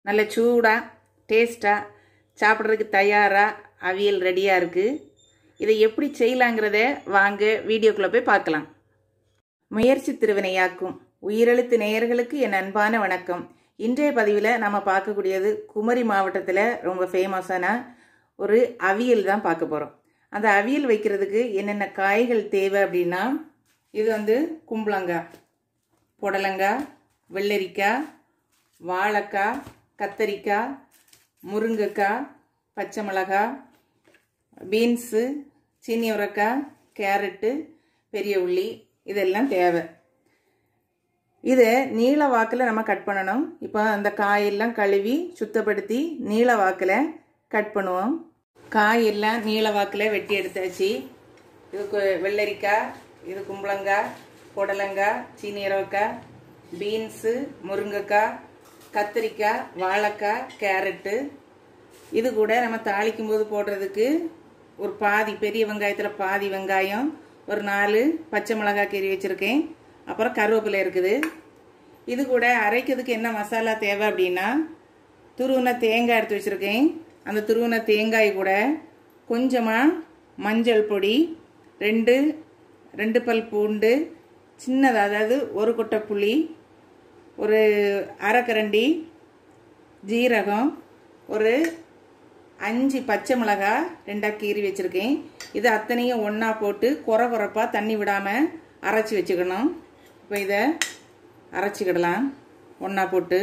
நல்ல சூடாக டேஸ்ட்டாக சாப்பிட்றதுக்கு தயாராக அவியல் ரெடியாக இருக்குது இதை எப்படி செய்யலாங்கிறத வாங்க வீடியோக்குள்ளே போய் பார்க்கலாம் முயற்சி திருவினையாக்கும் உயிரெழுத்து நேயர்களுக்கு என் அன்பான வணக்கம் இன்றைய பதிவில் நம்ம பார்க்கக்கூடியது குமரி மாவட்டத்தில் ரொம்ப ஃபேமஸான ஒரு அவியல் தான் பார்க்க போகிறோம் அந்த அவியல் வைக்கிறதுக்கு என்னென்ன காய்கள் தேவை அப்படின்னா இது வந்து கும்பளங்காய் புடலங்காய் வெள்ளரிக்காய் வாழைக்காய் கத்தரிக்காய் முருங்கைக்காய் பச்சை மிளகாய் பீன்ஸு சீனி உரக்காய் கேரட்டு பெரிய உள்ளி இதெல்லாம் தேவை இதை நீள வாக்கில் நம்ம கட் பண்ணணும் இப்போ அந்த காயெல்லாம் கழுவி சுத்தப்படுத்தி நீள வாக்கில் கட் பண்ணுவோம் காயெல்லாம் நீள வாக்கில் வெட்டி எடுத்தாச்சு இதுக்கு வெள்ளரிக்காய் இது கும்பளங்காய் புடலங்காய் சீனியரக்காய் பீன்ஸு முருங்கைக்காய் கத்திரிக்காய் வாழைக்காய் கேரட்டு இது கூட நம்ம தாளிக்கும் போது போடுறதுக்கு ஒரு பாதி பெரிய வெங்காயத்தில் பாதி வெங்காயம் ஒரு நாலு பச்சை மிளகாய் கீறி வச்சுருக்கேன் அப்புறம் கருவேப்பிலை இருக்குது இது கூட அரைக்கிறதுக்கு என்ன மசாலா தேவை அப்படின்னா துருவின தேங்காய் எடுத்து வச்சுருக்கேன் அந்த துருவின தேங்காய் கூட கொஞ்சமாக மஞ்சள் பொடி ரெண்டு ரெண்டு பல் பூண்டு சின்னது அதாவது ஒரு கொட்டை புளி ஒரு அரைக்கரண்டி ஜீரகம் ஒரு அஞ்சு பச்சை மிளகாய் ரெண்டாக கீறி வச்சுருக்கேன் இது அத்தனையும் ஒன்றா போட்டு குறை குறைப்பாக தண்ணி விடாமல் அரைச்சி வச்சுக்கணும் இப்போ இதை அரைச்சிக்கிடலாம் ஒன்றா போட்டு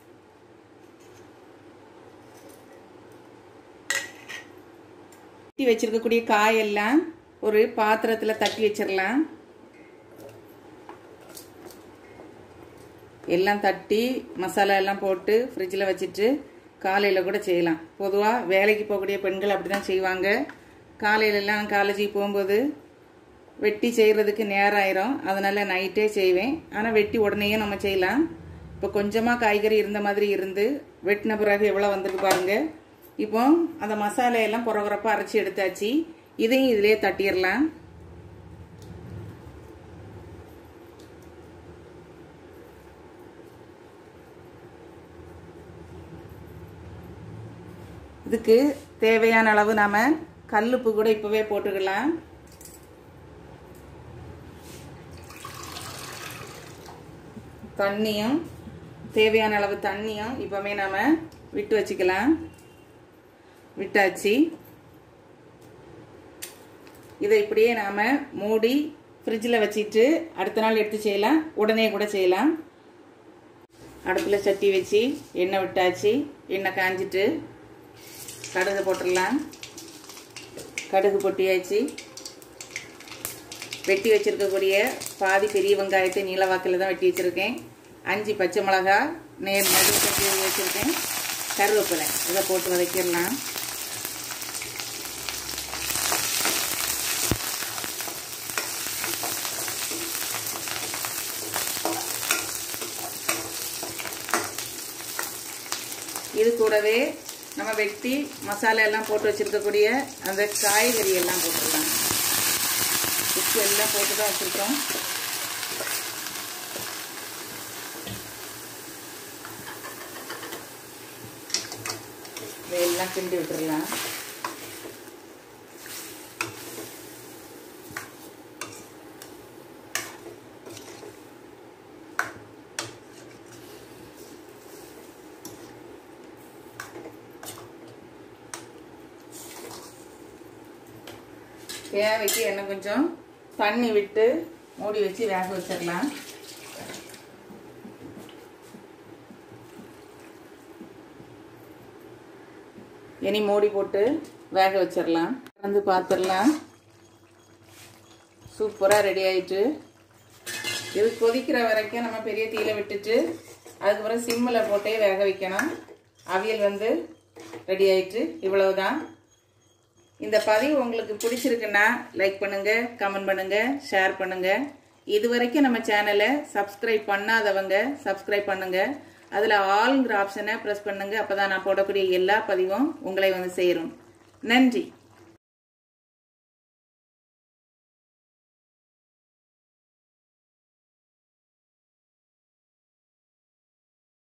தட்டி வச்சிருக்கக்கூடிய காயெல்லாம் ஒரு பாத்திரத்தில் தட்டி வச்சிடலாம் எல்லாம் தட்டி மசாலா எல்லாம் போட்டு ஃப்ரிட்ஜில் வச்சுட்டு காலையில் கூட செய்யலாம் பொதுவாக வேலைக்கு போகக்கூடிய பெண்கள் அப்படி தான் செய்வாங்க காலையிலலாம் காலேஜுக்கு போகும்போது வெட்டி செய்கிறதுக்கு நேரம் ஆயிரும் அதனால் நைட்டே செய்வேன் ஆனால் வெட்டி உடனேயும் நம்ம செய்யலாம் இப்போ கொஞ்சமாக காய்கறி இருந்த மாதிரி இருந்து வெட்டின பிறகு எவ்வளோ வந்திருக்கு பாருங்கள் இப்போ அந்த மசாலையெல்லாம் புறகுறப்பாக அரைச்சி எடுத்தாச்சு இதையும் இதிலே தட்டிடலாம் இதுக்கு தேவையான அளவு நாம் கல்லுப்பு கூட இப்போவே போட்டுக்கலாம் தண்ணியும் தேவையான அளவு தண்ணியும் இப்போவே நாம் விட்டு வச்சுக்கலாம் விட்டாச்சு இதை இப்படியே நாம் மூடி ஃப்ரிட்ஜில் வச்சுட்டு அடுத்த நாள் எடுத்து செய்யலாம் உடனே கூட செய்யலாம் அடுப்பில் சட்டி வச்சு எண்ணெய் விட்டாச்சு எண்ணெய் காஞ்சிட்டு கடுகு போட்டுடலாம் கடுகு பொட்டியாச்சு வெட்டி வச்சுருக்கக்கூடிய பாதி பெரிய வெங்காயத்தை நீளவாக்கில் தான் வெட்டி வச்சுருக்கேன் அஞ்சு பச்சை மிளகா நேர் நடு கட்டி வச்சுருக்கேன் கருவேப்பிலை இதை போட்டு வதக்கிடலாம் இது கூடவே நம்ம வெட்டி மசாலா எல்லாம் போட்டு வச்சுருக்கக்கூடிய அந்த காய்கறி எல்லாம் போட்டுடலாம் உப்பு எல்லாம் போட்டு தான் வச்சுருக்கோம் இதையெல்லாம் கிண்டி விட்டுடலாம் தேவைக்கு எண்ணெய் கொஞ்சம் தண்ணி விட்டு மூடி வச்சு வேக வச்சிடலாம் இனி மூடி போட்டு வேக வச்சிடலாம் வந்து பார்த்துடலாம் சூப்பராக ரெடி ஆயிட்டு இது கொதிக்கிற வரைக்கும் நம்ம பெரிய தீயில விட்டுட்டு அதுக்கப்புறம் சிம்மில் போட்டே வேக வைக்கணும் அவியல் வந்து ரெடி ஆயிட்டு இவ்வளவுதான் இந்த பதிவு உங்களுக்கு பிடிச்சிருக்குன்னா லைக் பண்ணுங்க கமெண்ட் பண்ணுங்க ஷேர் பண்ணுங்க இது வரைக்கும் நம்ம சேனலை சப்ஸ்கிரைப் பண்ணாதவங்க சப்ஸ்கிரைப் பண்ணுங்க அதில் ஆல்ங்கிற ஆப்ஷனை ப்ரெஸ் பண்ணுங்க அப்போ தான் நான் போடக்கூடிய எல்லா பதிவும் உங்களை வந்து சேரும் நன்றி